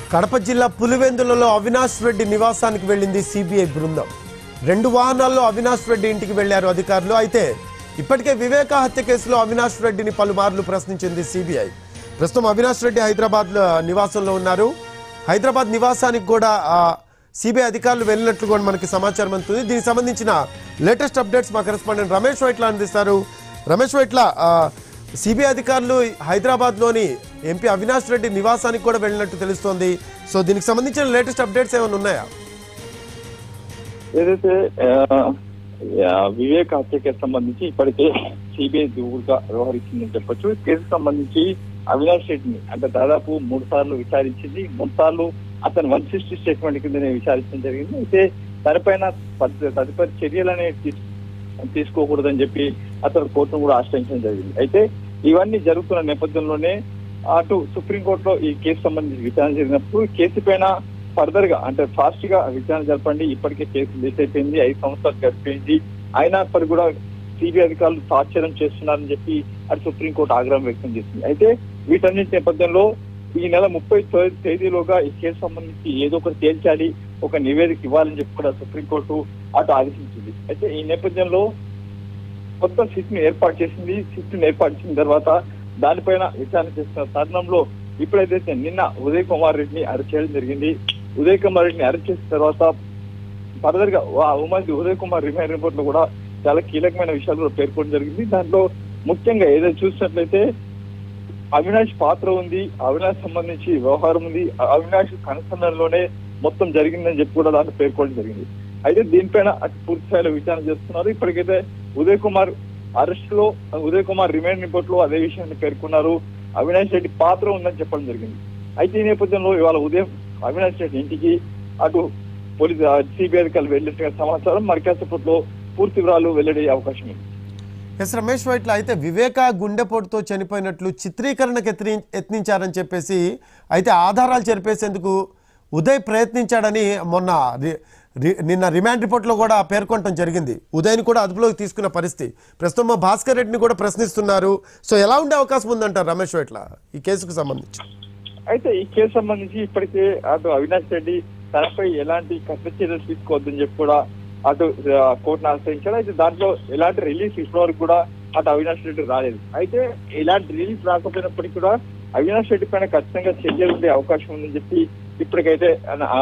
కడప జిల్లా పులివెందులలో అవినాష్ రెడ్డి నివాసానికి వెళ్ళింది సిబిఐ బృందం రెండు వాహనాల్లో అవినాష్ రెడ్డి ఇంటికి వెళ్లారు అధికారులు అయితే ఇప్పటికే వివేక హత్య కేసులో అవినాష్ రెడ్డిని పలుమార్లు ప్రశ్నించింది సిబిఐ ప్రస్తుతం అవినాష్ రెడ్డి హైదరాబాద్ నివాసంలో ఉన్నారు హైదరాబాద్ నివాసానికి కూడా సిబిఐ అధికారులు వెళ్ళినట్లు కూడా మనకి సమాచారం అందుతుంది దీనికి సంబంధించిన లేటెస్ట్ అప్డేట్స్ మా కరెస్పాండెంట్ రమేష్ వైట్ల అందిస్తారు రమేష్ వైట్ల సిబిఐ అధికారులు హైదరాబాద్లోని ఎంపీ అవినాష్ రెడ్డి నివాసానికి కూడా వెళ్ళినట్టు తెలుస్తోంది సో దీనికి సంబంధించిన లేటెస్ట్ అప్డేట్స్ ఏమైనా ఉన్నాయా ఏదైతే ఆ, ఆ, వివేక్ హత్యకి సంబంధించి ఇప్పటికే సిబిఐ దూరుగా వ్యవహరిస్తుందని చెప్పొచ్చు ఈ కేసుకు సంబంధించి అవినాష్ రెడ్డిని అంటే దాదాపు మూడు సార్లు విచారించింది మూడు సార్లు అతను వన్ సిక్స్టీ స్టేట్మెంట్ కిందనే విచారించడం జరిగింది అయితే దానిపైన తదు- తదుపరి చర్యలు అనేవి తీసు- తీసుకోకూడదని చెప్పి అతను కోర్టును కూడా ఆశ్రయించడం జరిగింది అయితే ఇవన్నీ జరుగుతున్న నేపథ్యంలోనే అటు సుప్రీంకోర్టులో ఈ కేసు సంబంధించి విచారణ జరిగినప్పుడు ఈ కేసు పైన ఫర్దర్ గా అంటే ఫాస్ట్ గా విచారణ జరపండి ఇప్పటికే కేసు రిలీజ్ అయిపోయింది ఐదు సంవత్సరాలు గడిపోయింది అయినప్పటికీ కూడా సిబిఐ అధికారులు తాత్సర్యం చేస్తున్నారని చెప్పి అటు సుప్రీంకోర్టు ఆగ్రహం వ్యక్తం చేసింది అయితే వీటన్నిటి నేపథ్యంలో ఈ నెల ముప్పై తొ- తేదీలోగా ఈ కేసు సంబంధించి ఏదో ఒకటి తేల్చాలి ఒక నివేదిక ఇవ్వాలని చెప్పి కూడా సుప్రీంకోర్టు అటు ఆదేశించింది అయితే ఈ నేపథ్యంలో కొత్త సిట్ ని ఏర్పాటు చేసింది సిట్ ని ఏర్పాటు చేసిన తర్వాత దానిపైన విచారణ చేస్తున్న తరుణంలో ఇప్పుడైతే నిన్న ఉదయ్ కుమార్ రెడ్డిని అరెస్ట్ చేయడం జరిగింది ఉదయ్ కుమార్ రెడ్డిని అరెస్ట్ చేసిన తర్వాత ఫర్దర్ గా ఆ ఉమ్మడి ఉదయ్ కుమార్ రిమైండ్ రిపోర్ట్ లో కూడా చాలా కీలకమైన విషయాలు కూడా పేర్కొనడం జరిగింది దాంట్లో ముఖ్యంగా ఏదైతే చూసినట్లయితే అవినాష్ పాత్ర ఉంది అవినాష్ సంబంధించి వ్యవహారం ఉంది అవినాష్ కన్సర్న్లోనే మొత్తం జరిగిందని చెప్పి కూడా దాంట్లో పేర్కొనడం జరిగింది అయితే దీనిపైన అటు పూర్తి స్థాయిలో విచారణ చేస్తున్నారు ఇప్పటికైతే ఉదయ్ కుమార్ అరెస్ట్ లో ఉదయ్ కుమార్ రిమైండ్ రిపోర్ట్ లో అదే విషయాన్ని పేర్కొన్నారు అవినాష్ రెడ్డి పాత్ర ఉందని చెప్పడం జరిగింది అయితే ఈ నేపథ్యంలో ఇవాళ ఉదయం అవినాష్ రెడ్డి ఇంటికి అటు పోలీసు సిబిఐ అధికారులు వెళ్ళినట్టుగా సమాచారం మరి కాసేపట్లో పూర్తి వివరాలు వెల్లడి అవకాశం ఉంది ఎస్ రమేష్ వైట్ల అయితే వివేక గుండెపోటుతో చనిపోయినట్లు చిత్రీకరణకు ఎత్ని యత్నించారని చెప్పేసి అయితే ఆధారాలు చెరిపేసేందుకు ఉదయ్ ప్రయత్నించాడని మొన్న రి- రి- నిన్న రిమాండ్ రిపోర్ట్లో కూడా పేర్కొనడం జరిగింది ఉదయ్ని కూడా అదుపులోకి తీసుకున్న పరిస్థితి ప్రస్తుతం మా భాస్కర్ రెడ్డిని కూడా ప్రశ్నిస్తున్నారు సో ఎలా ఉండే అవకాశం ఉందంటారు రమేష్ వైట్ల ఈ కేసుకు సంబంధించి అయితే ఈ కేసు సంబంధించి ఇప్పటికే అటు అవినాష్ రెడ్డి తనపై ఎలాంటి కఠిన చర్యలు తీసుకోవద్దని చెప్పి కూడా అటు ఆ, కోర్టును ఆశ్రయించాడు అయితే దాంట్లో ఎలాంటి రిలీఫ్ ఇప్పటి వరకు కూడా అటు అవినాష్ రెడ్డి రాలేదు అయితే ఎలాంటి రిలీఫ్ రాకపోయినప్పటికీ కూడా అవినాష్ రెడ్డి పైన ఖచ్చితంగా చర్యలు ఉండే అవకాశం ఉందని చెప్పి ఇప్పటికైతే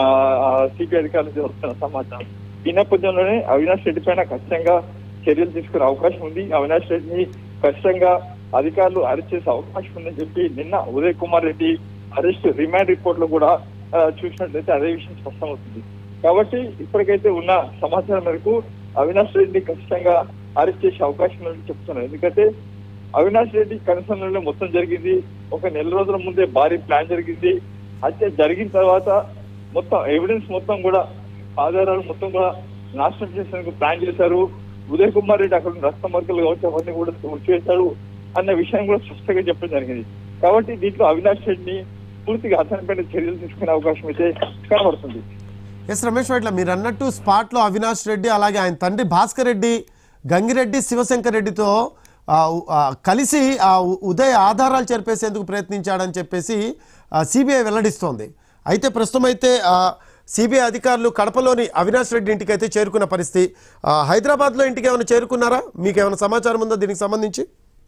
సిబిఐ అధికారులు వస్తున్న సమాచారం ఈ నేపథ్యంలోనే అవినాష్ రెడ్డి పైన ఖచ్చితంగా చర్యలు తీసుకునే అవకాశం ఉంది అవినాష్ రెడ్డిని ఖచ్చితంగా అధికారులు అరెస్ట్ చేసే అవకాశం ఉందని చెప్పి నిన్న Uday Kumar Reddy arrest remand report లో కూడా ఆ, చూసినట్లయితే అదే విషయం స్పష్టమవుతుంది కాబట్టి ఇప్పటికైతే ఉన్న సమాచారం మేరకు అవినాష్ రెడ్డి ఖచ్చితంగా అరెస్ట్ చేసే అవకాశం ఉందని చెప్తున్నారు ఎందుకంటే అవినాష్ రెడ్డి కన్సర్న్లో మొత్తం జరిగింది ఒక నెల రోజుల ముందే భారీ ప్లాన్ జరిగింది హత్య జరిగిన తర్వాత మొత్తం ఎవిడెన్స్ మొత్తం కూడా ఆధారాలు మొత్తం కూడా నాశనం చేసేందుకు ప్లాన్ చేశారు ఉదయ్ కుమార్ రెడ్డి అక్కడ ఉన్న రక్త మార్కులు కావచ్చు అవన్నీ కూడా చేశాడు అన్న విషయం కూడా స్పష్టంగా చెప్పడం జరిగింది కాబట్టి దీంట్లో అవినాష్ రెడ్డిని పూర్తిగా అతనిపైన చర్యలు తీసుకునే అవకాశం అయితే కనబడుతుంది ఎస్ రమేష్ వైట్ల మీరు అన్నట్టు స్పాట్లో అవినాష్ రెడ్డి అలాగే ఆయన తండ్రి భాస్కర్ రెడ్డి గంగిరెడ్డి శివశంకర్ రెడ్డితో ఆ, ఉ- ఆ, కలిసి ఆ ఉ- ఉదయ్ ఆధారాలు చెరిపేసేందుకు ప్రయత్నించాడని చెప్పేసి సిబిఐ వెల్లడిస్తోంది అయితే ప్రస్తుతం అయితే సిబిఐ అధికారులు కడపలోని అవినాష్ రెడ్డి ఇంటికి అయితే చేరుకున్న పరిస్థితి ఆ, హైదరాబాద్లో ఇంటికి ఏమైనా చేరుకున్నారా మీకు ఏమైనా సమాచారం ఉందా దీనికి సంబంధించి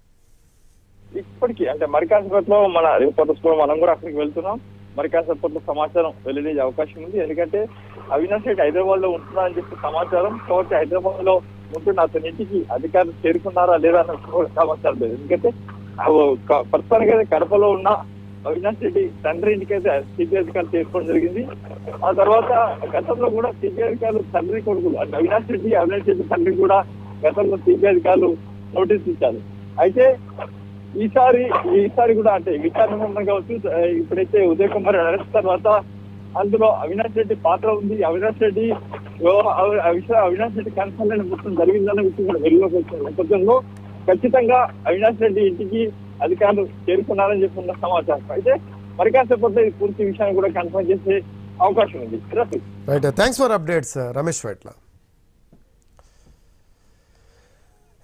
ఇప్పటికీ అంటే మరి కాసేపట్లో మన రిపోర్టర్స్ కూడా మనం కూడా అక్కడికి వెళ్తున్నాం మరి కాసేపట్లో సమాచారం వెల్లడే అవకాశం ఉంది ఎందుకంటే అవినాష్ రెడ్డి హైదరాబాద్ లో ఉంటున్నారని చెప్పి సమాచారం కాబట్టి హైదరాబాద్ లో ఉంటున్న అతని ఇంటికి అధికారులు చేరుకున్నారా లేదా అన్న కూడా సమాచారం లేదు ఎందుకంటే ప్రస్తుతానికి అయితే కడపలో ఉన్న అవినాష్ రెడ్డి తండ్రి ఇంటికి అయితే సిబిఐ అధికారులు చేరుకోవడం జరిగింది ఆ తర్వాత గతంలో కూడా సిబిఐ అధికారులు తండ్రి కొడుకులు అంటే అవినాష్ రెడ్డి అవినాష్ రెడ్డి తండ్రి కూడా గతంలో సిబిఐ అధికారులు నోటీస్ ఇచ్చారు అయితే ఈసారి ఈసారి కూడా అంటే విచారణ సందర్భంగా కావచ్చు ఆ, ఇప్పుడైతే ఉదయ్ కుమార్ అరెస్ట్ తర్వాత అందులో అవినాష్ రెడ్డి పాత్ర ఉంది అవినాష్ రెడ్డి వ్యవ- అవి- ఆ విషయం అవినాష్ రెడ్డి కన్సల్ట్ మొత్తం జరిగిందన్న విషయం కూడా వెలుగులోకి వచ్చిన నేపథ్యంలో ఖచ్చితంగా అవినాష్ రెడ్డి ఇంటికి అధికారులు చేరుకున్నారని చెప్పుకున్న సమాచారం అయితే మరి కాసేపట్లో ఈ పూర్తి విషయాన్ని కూడా కన్ఫర్మ్ చేసే అవకాశం ఉంది Rafi right thanks for updates Ramesh Vaitla